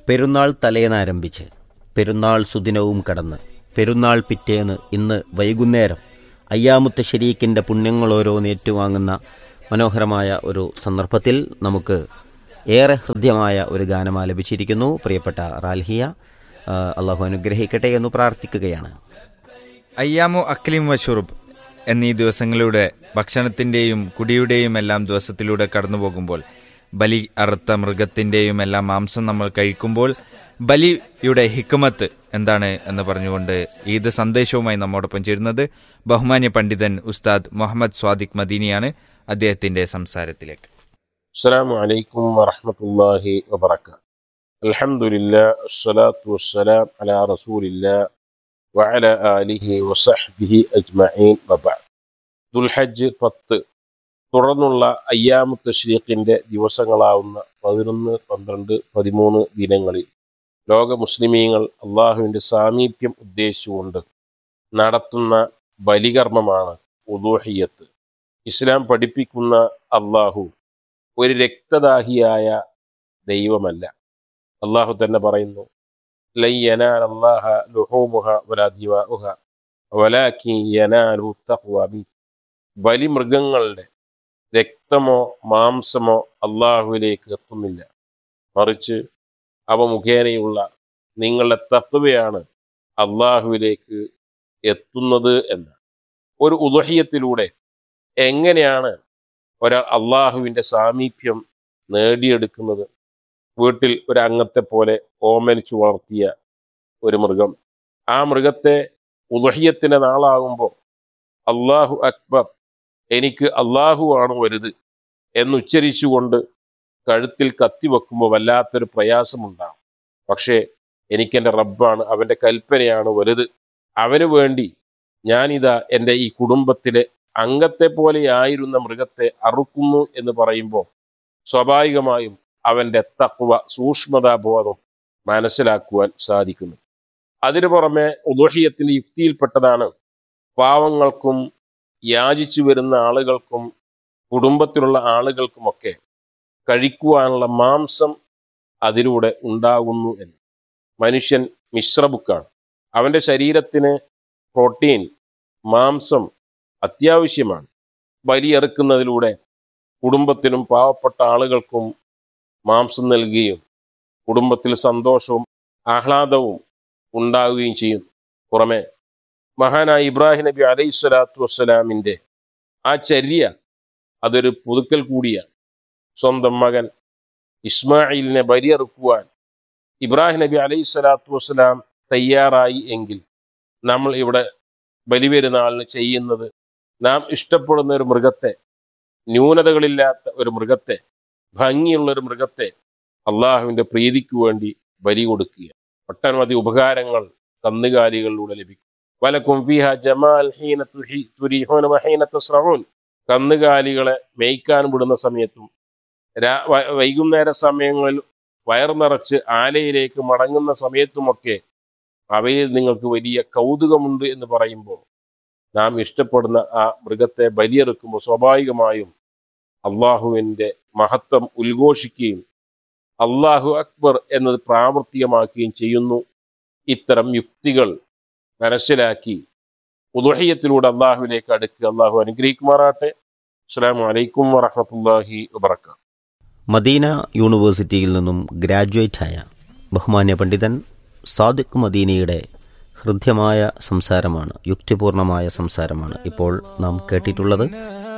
പെരുന്നാൾ തലേന്നാരംഭിച്ച് പെരുന്നാൾ സുദിനവും കടന്ന് പെരുന്നാൾ പിറ്റേന്ന് ഇന്ന് വൈകുന്നേരം അയ്യാമുത്ത ശരീക്കിൻ്റെ പുണ്യങ്ങളോരോന്ന് ഏറ്റുവാങ്ങുന്ന മനോഹരമായ ഒരു സന്ദർഭത്തിൽ നമുക്ക് ഏറെ ഹൃദ്യമായ ഒരു ഗാനം ആലപിച്ചിരിക്കുന്നു പ്രിയപ്പെട്ട റാൽഹിയ ആ, അള്ളാഹു അനുഗ്രഹിക്കട്ടെ എന്ന് പ്രാർത്ഥിക്കുകയാണ് അയ്യാമു അക്ലിം വഷുറുബ് എന്നീ ദിവസങ്ങളിലൂടെ ഭക്ഷണത്തിന്റെയും കുടിയുടെയും എല്ലാം ദിവസത്തിലൂടെ കടന്നു പോകുമ്പോൾ ബലി അറുത്ത മൃഗത്തിന്റെയും എല്ലാം മാംസം നമ്മൾ കഴിക്കുമ്പോൾ ബലിയുടെ ഹിക്മത്ത് എന്താണ് എന്ന് പറഞ്ഞുകൊണ്ട് ഈദ് സന്ദേശവുമായി നമ്മോടൊപ്പം ചേരുന്നത് ബഹുമാന്യ പണ്ഡിതൻ ഉസ്താദ് മുഹമ്മദ് സ്വാദിഖ് മദീനിയാണ് അദ്ദേഹത്തിന്റെ സംസാരത്തിലേക്ക് السلام عليكم ورحمة الله وبركاته الحمد لله الصلاة والسلام على رسول الله وعلى آله وصحبه أجمعين وبعد ദുൽഹജ്ജ് പത്ത് തുടർന്നുള്ള അയ്യാമു തഷ്രീഖിൻ്റെ ദിവസങ്ങളാവുന്ന പതിനൊന്ന് പന്ത്രണ്ട് പതിമൂന്ന് ദിനങ്ങളിൽ ലോക മുസ്ലിമീങ്ങൾ അള്ളാഹുവിൻ്റെ സാമീപ്യം ഉദ്ദേശിച്ചുകൊണ്ട് നടത്തുന്ന ബലികർമ്മമാണ് ഉദൂഹിയത്ത് ഇസ്ലാം പഠിപ്പിക്കുന്ന അള്ളാഹു ഒരു രക്തദാഹിയായ ദൈവമല്ല അള്ളാഹു തന്നെ പറയുന്നു ലൻ യനാല അല്ലാഹ ലുഹൂമുഹ വലാ ദിവാഉഹ വലാകിൻ യനാലു തഖ്വ മിൻ ബലിമൃഗങ്ങളുടെ രക്തമോ മാംസമോ അള്ളാഹുവിലേക്ക് എത്തുന്നില്ല മറിച്ച് അവ മുഖേനയുള്ള നിങ്ങളുടെ തത്വയാണ് അള്ളാഹുവിലേക്ക് എത്തുന്നത് എന്ന് ഒരു ഉദഹ്യത്തിലൂടെ എങ്ങനെയാണ് ഒരാൾ അള്ളാഹുവിൻ്റെ സാമീപ്യം നേടിയെടുക്കുന്നത് വീട്ടിൽ ഒരു അംഗത്തെ പോലെ ഓമനിച്ചു വളർത്തിയ ഒരു മൃഗം ആ മൃഗത്തെ ഉദഹ്യത്തിൻ്റെ നാളാകുമ്പോൾ അള്ളാഹു അക്ബർ എനിക്ക് അള്ളാഹു ആണ് വലുത് എന്നുച്ചരിച്ചുകൊണ്ട് കഴുത്തിൽ കത്തി വെക്കുമ്പോൾ വല്ലാത്തൊരു പ്രയാസമുണ്ടാകും പക്ഷേ എനിക്കെൻ്റെ റബ്ബാണ് അവൻ്റെ കൽപ്പനയാണ് വലുത് അവന് വേണ്ടി ഞാനിതാ എൻ്റെ ഈ കുടുംബത്തിലെ അംഗത്തെ പോലെയായിരുന്ന മൃഗത്തെ അറുക്കുന്നു എന്ന് പറയുമ്പോൾ സ്വാഭാവികമായും അവൻ്റെ തക്വ സൂക്ഷ്മതാബോധം മനസ്സിലാക്കുവാൻ സാധിക്കുന്നു അതിനു പുറമെ ഉദോഹിയത്തിൻ്റെ യുക്തിയിൽപ്പെട്ടതാണ് പാവങ്ങൾക്കും യാചിച്ചു വരുന്ന ആളുകൾക്കും കുടുംബത്തിലുള്ള ആളുകൾക്കുമൊക്കെ കഴിക്കുവാനുള്ള മാംസം അതിലൂടെ ഉണ്ടാകുന്നു എന്ന് മനുഷ്യൻ മിശ്രബുക്കാണ് അവൻ്റെ ശരീരത്തിന് പ്രോട്ടീൻ മാംസം അത്യാവശ്യമാണ് ബലിയെറുക്കുന്നതിലൂടെ കുടുംബത്തിനും പാവപ്പെട്ട ആളുകൾക്കും മാംസം നൽകുകയും കുടുംബത്തിൽ സന്തോഷവും ആഹ്ലാദവും ഉണ്ടാവുകയും ചെയ്യുന്നു പുറമെ മഹാനായ ഇബ്രാഹിം നബി അലൈഹി സ്വലാത്തു വസ്സലാമിൻ്റെ ആ ചര്യ അതൊരു പുതുക്കൽ കൂടിയാണ് സ്വന്തം മകൻ ഇസ്മായിലിനെ ബലിയെറുക്കുവാൻ ഇബ്രാഹിം നബി അലൈഹി സ്വലാത്തു വസ്സലാം തയ്യാറായി എങ്കിൽ നമ്മൾ ഇവിടെ ബലിപെരുന്നാളിന് ചെയ്യുന്നത് നാം ഇഷ്ടപ്പെടുന്ന ഒരു മൃഗത്തെ ന്യൂനതകളില്ലാത്ത ഒരു മൃഗത്തെ ഭംഗിയുള്ള ഒരു മൃഗത്തെ അള്ളാഹുവിൻ്റെ പ്രീതിക്ക് വേണ്ടി ബലി കൊടുക്കുക ഒട്ടനവധി ഉപകാരങ്ങൾ കന്നുകാലികളിലൂടെ ലഭിക്കും വലക്കും ഫിഹ ജമാൽ ഹീന തുഹി തുരിഹോന വഹീന തസ്രഊൻ കന്നുകാലികളെ മേയ്ക്കാൻ വിടുന്ന സമയത്തും രാ വ- വൈകുന്നേര സമയങ്ങളിൽ വയർ നിറച്ച് ആലയിലേക്ക് മടങ്ങുന്ന സമയത്തുമൊക്കെ അവയിൽ നിങ്ങൾക്ക് വലിയ കൗതുകമുണ്ട് എന്ന് പറയുമ്പോൾ നാം ഇഷ്ടപ്പെടുന്ന ആ മൃഗത്തെ ബലിയെറുക്കുമ്പോൾ സ്വാഭാവികമായും അള്ളാഹുവിൻ്റെ മഹത്വം ഉദ്ഘോഷിക്കുകയും അള്ളാഹു അക്ബർ എന്നത് പ്രാവർത്തികമാക്കുകയും ചെയ്യുന്നു ഇത്തരം യുക്തികൾ മനസ്സിലാക്കി ഉദുഹയ്യത്തിലൂടെ അള്ളാഹുവിലേക്ക് അടുക്കുക അള്ളാഹു അനുഗ്രഹിക്കുമാറാട്ടെ അസ്സാം വലൈക്കും വറഹമത്തല്ലാഹി വബർക്കാത്തു മദീന യൂണിവേഴ്സിറ്റിയിൽ നിന്നും ഗ്രാജുവേറ്റായ ബഹുമാന്യ പണ്ഡിതൻ സാദിഖ് മദീനയുടെ ഹൃദ്യമായ സംസാരമാണ് യുക്തിപൂർണമായ സംസാരമാണ് ഇപ്പോൾ നാം കേട്ടിട്ടുള്ളത്